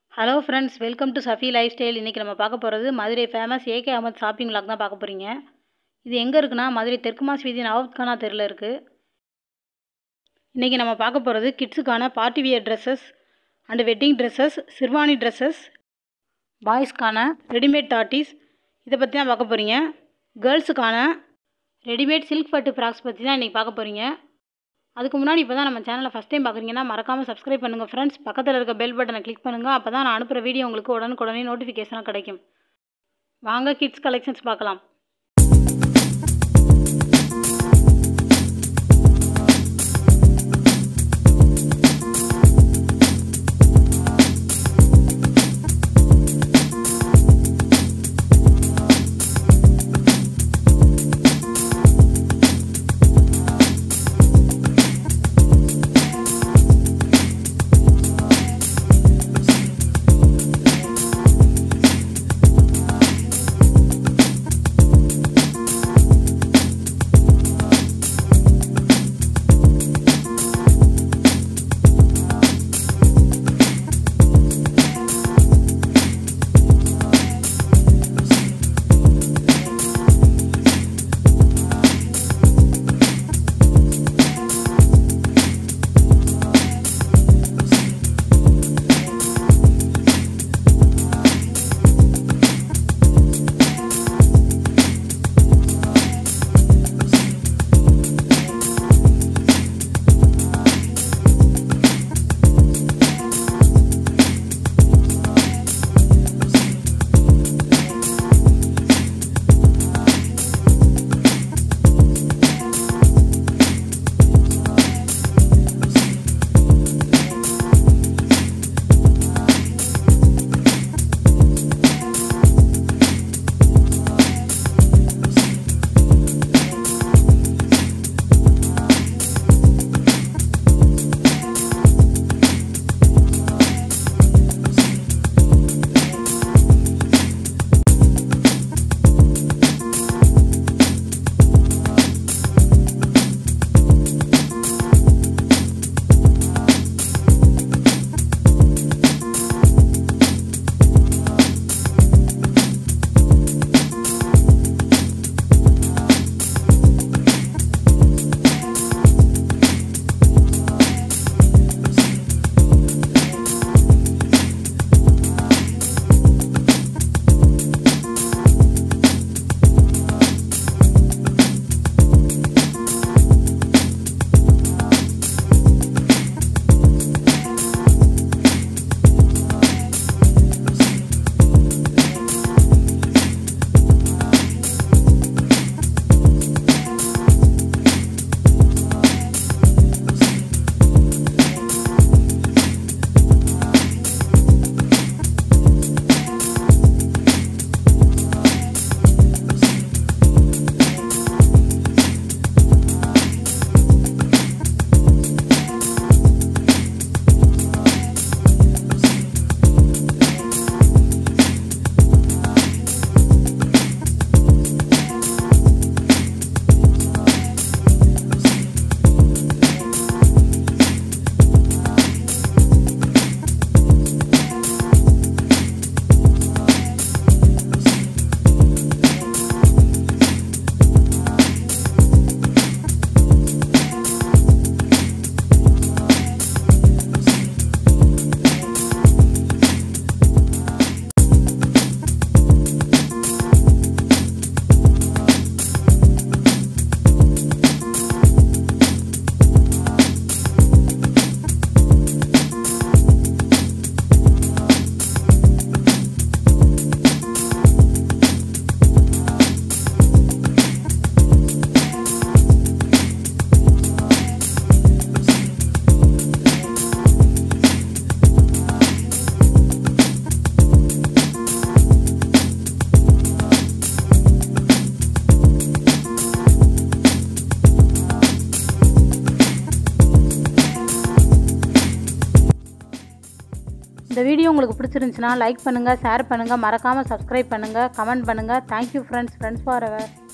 hello friends welcome to Safi lifestyle இன்றைக்கி நம்ம பார்க்க போகிறது Madurai famous AK Ahmed shopping vlog தான் பார்க்க போகிறீங்க இது எங்கே இருக்குன்னா மதுரை தெற்கு மாஸ் வீதி நவாப்கானா தெருவில் இருக்குது இன்றைக்கி நம்ம பார்க்க போகிறது கிட்ஸுக்கான party wear dresses and wedding dresses sherwani dresses பாய்ஸ்க்கான ரெடிமேட் டாட்டிஸ் இதை பற்றி தான் பார்க்க போகிறீங்க கேர்ள்ஸுக்கான ரெடிமேட் சில்க் பட்டு ஃப்ராக்ஸ் பற்றி தான் இன்றைக்கி பார்க்க போகிறீங்க அதுக்கு முன்னாடி இப்போ தான் நம்ம சேனலை ஃபஸ்ட் டைம் பார்க்குறீங்கன்னா மறக்காமல் சப்ஸ்கிரைப் பண்ணுங்கள் ஃப்ரெண்ட்ஸ் பக்கத்தில் இருக்க பெல் பட்டனை கிளிக் பண்ணுங்கள் அப்போ தான் நான் அனுப்புகிற வீடியோ உங்களுக்கு உடனுக்குடனே நோட்டிஃபிகேஷனாக கிடைக்கும் வாங்க கிட்ஸ் கலெக்ஷன்ஸ் பார்க்கலாம் இந்த வீடியோ உங்களுக்கு பிடிச்சிருந்துச்சுன்னா லைக் பண்ணுங்கள் ஷேர் பண்ணுங்கள் மறக்காமல் சப்ஸ்கிரைப் பண்ணுங்கள் கமெண்ட் பண்ணுங்கள் thank you friends friends for ever